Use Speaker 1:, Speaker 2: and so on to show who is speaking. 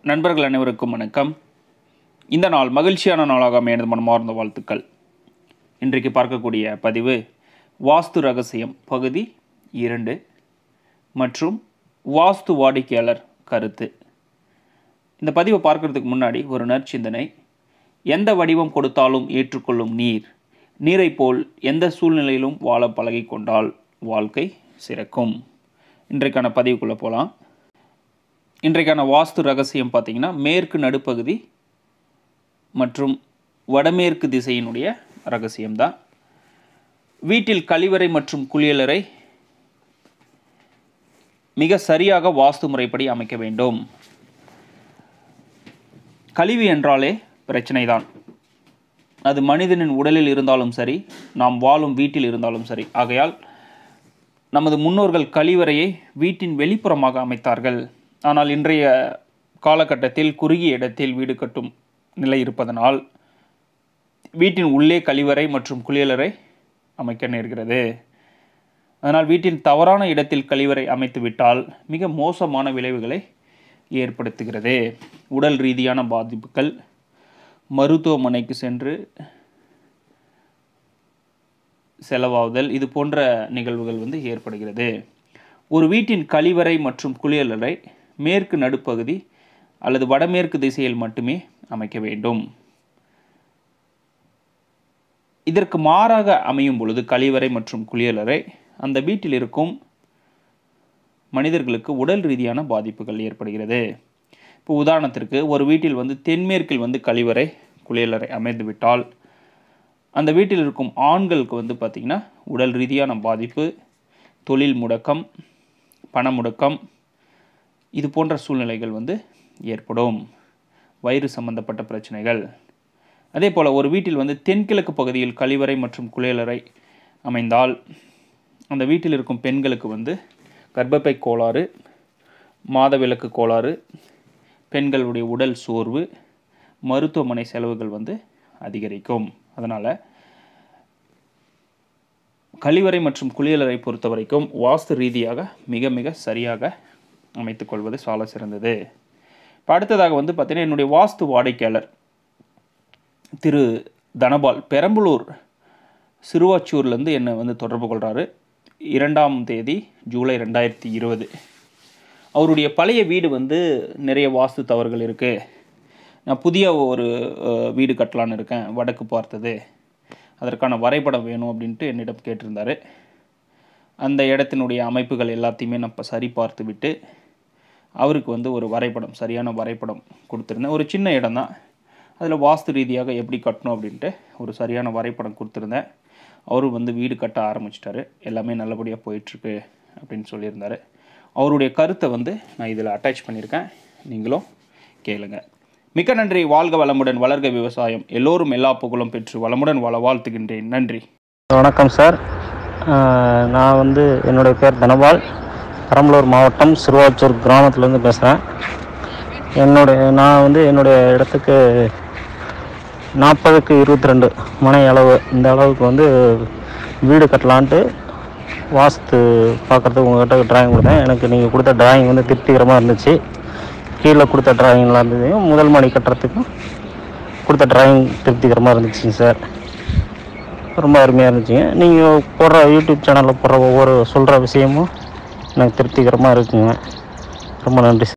Speaker 1: நண்பர்கள் அனைவருக்கும் வணக்கம் இந்த நாள் மகிழ்ச்சியான நாளாக அமைய மனமார்ந்த வாழ்த்துக்கள் இன்றைக்கு பார்க்கக்கூடிய பதிவு வாஸ்து ரகசியம் பகுதி இரண்டு மற்றும் வாஸ்து வாடிக்கையாளர் கருத்து இந்த பதிவை பார்க்கறதுக்கு முன்னாடி ஒரு நற்சிந்தனை எந்த வடிவம் கொடுத்தாலும் ஏற்றுக்கொள்ளும் நீர் நீரைப் போல் எந்த சூழ்நிலையிலும் வாழ பழகிக் கொண்டால் வாழ்க்கை சிறக்கும் இன்றைக்கான பதிவுக்குள்ளே போகலாம் இன்றைக்கான வாஸ்து ரகசியம் பார்த்தீங்கன்னா மேற்கு நடுப்பகுதி மற்றும் வடமேற்கு திசையினுடைய ரகசியம்தான் வீட்டில் கழிவறை மற்றும் குளியலறை மிக சரியாக வாஸ்து முறைப்படி அமைக்க வேண்டும் கழிவு என்றாலே பிரச்சனைதான் அது மனிதனின் உடலில் இருந்தாலும் சரி நாம் வாழும் வீட்டில் இருந்தாலும் சரி ஆகையால் நமது முன்னோர்கள் கழிவறையை வீட்டின் வெளிப்புறமாக அமைத்தார்கள் ஆனால் இன்றைய காலகட்டத்தில் குறுகிய இடத்தில் வீடு கட்டும் நிலை இருப்பதனால் வீட்டின் உள்ளே கழிவறை மற்றும் குளியலறை அமைக்க நேர்கிறது அதனால் வீட்டின் தவறான இடத்தில் கழிவறை அமைத்துவிட்டால் மிக மோசமான விளைவுகளை ஏற்படுத்துகிறது உடல் ரீதியான பாதிப்புகள் மருத்துவமனைக்கு சென்று செலவாகுதல் இது போன்ற நிகழ்வுகள் வந்து ஏற்படுகிறது ஒரு வீட்டின் கழிவறை மற்றும் குளியலறை மேற்கு நடுப்பகுதி அல்லது வடமேற்கு திசையில் மட்டுமே அமைக்க வேண்டும் இதற்கு மாறாக அமையும் பொழுது கழிவறை மற்றும் குளியலறை அந்த வீட்டில் இருக்கும் மனிதர்களுக்கு உடல் ரீதியான பாதிப்புகள் ஏற்படுகிறது இப்போ உதாரணத்திற்கு ஒரு வீட்டில் வந்து தென்மேற்கில் வந்து கழிவறை குளியலறை அமைந்து விட்டால் அந்த வீட்டில் இருக்கும் ஆண்களுக்கு வந்து பார்த்திங்கன்னா உடல் ரீதியான பாதிப்பு தொழில் முடக்கம் பண முடக்கம் இது போன்ற சூழ்நிலைகள் வந்து ஏற்படும் வயிறு சம்பந்தப்பட்ட பிரச்சனைகள் அதே போல் ஒரு வீட்டில் வந்து தென்கிழக்கு பகுதியில் கழிவறை மற்றும் குளியலறை அமைந்தால் அந்த வீட்டில் இருக்கும் பெண்களுக்கு வந்து கர்ப்பப்பை கோளாறு மாதவிலக்கு கோளாறு பெண்களுடைய உடல் சோர்வு மருத்துவமனை செலவுகள் வந்து அதிகரிக்கும் அதனால் கழிவறை மற்றும் குளியலறை பொறுத்த வரைக்கும் வாஸ்து ரீதியாக மிக மிக சரியாக அமைத்துக்கொள்வது சால சிறந்தது இப்போ அடுத்ததாக வந்து பார்த்தீங்கன்னா என்னுடைய வாஸ்து வாடிக்கையாளர் திரு தனபால் பெரம்பலூர் சிறுவாச்சூர்லேருந்து என்னை வந்து தொடர்பு கொள்கிறாரு இரண்டாம் தேதி ஜூலை ரெண்டாயிரத்தி இருபது அவருடைய பழைய வீடு வந்து நிறைய வாஸ்து தவறுகள் இருக்குது நான் புதிய ஒரு அஹ், வீடு கட்டலான்னு இருக்கேன் வடக்கு பார்த்தது அதற்கான வரைபடம் வேணும் அப்படின்ட்டு என்னிடம் கேட்டிருந்தாரு அந்த இடத்தினுடைய அமைப்புகள் எல்லாத்தையுமே நான் இப்போ சரி பார்த்து விட்டு அவருக்கு வந்து ஒரு வரைபடம் சரியான வரைபடம் கொடுத்துருந்தேன் ஒரு சின்ன இடம் தான் அதில் வாஸ்து ரீதியாக எப்படி கட்டணும் அப்படின்ட்டு ஒரு சரியான வரைபடம் கொடுத்துருந்தேன் அவரும் வந்து வீடு கட்ட ஆரம்பிச்சிட்டாரு எல்லாமே நல்லபடியாக போயிட்டுருக்கு அப்படின்னு சொல்லியிருந்தாரு அவருடைய கருத்தை வந்து நான் இதில் அட்டாச் பண்ணியிருக்கேன் நீங்களும் கேளுங்க மிக்க நன்றி வாழ்க வளமுடன் வளர்க விவசாயம் எல்லோரும் எல்லா புகழும் பெற்று வளமுடன் வாழ வாழ்த்துகின்றேன் நன்றி
Speaker 2: வணக்கம் சார் அஹ் நான் வந்து என்னுடைய பேர் தனபால் பெரம்பலூர் மாவட்டம் சிறுவாச்சூர் கிராமத்துலேருந்து பேசுகிறேன் என்னுடைய நான் வந்து என்னுடைய இடத்துக்கு நாற்பதுக்கு இருபத்தி ரெண்டு மனை அளவு இந்த அளவுக்கு வந்து வீடு கட்டலான்ட்டு வாஸ்து பார்க்குறதுக்கு உங்கள்கிட்ட டிராயிங் கொடுத்தேன் எனக்கு நீங்கள் கொடுத்த டிராயிங் வந்து திருப்திகரமாக இருந்துச்சு கீழே கொடுத்த டிராயிங்லாம் இருந்தது முதல் மாடி கட்டுறதுக்கும் கொடுத்த டிராயிங் திருப்திகரமாக இருந்துச்சுங்க சார் ரொம்ப அருமையாக இருந்துச்சுங்க நீங்கள் போடுற யூடியூப் சேனலில் போடுற ஒவ்வொரு சொல்கிற விஷயமும் எனக்கு திருப்திகரமாக இருக்குங்க ரொம்ப நன்றி சார்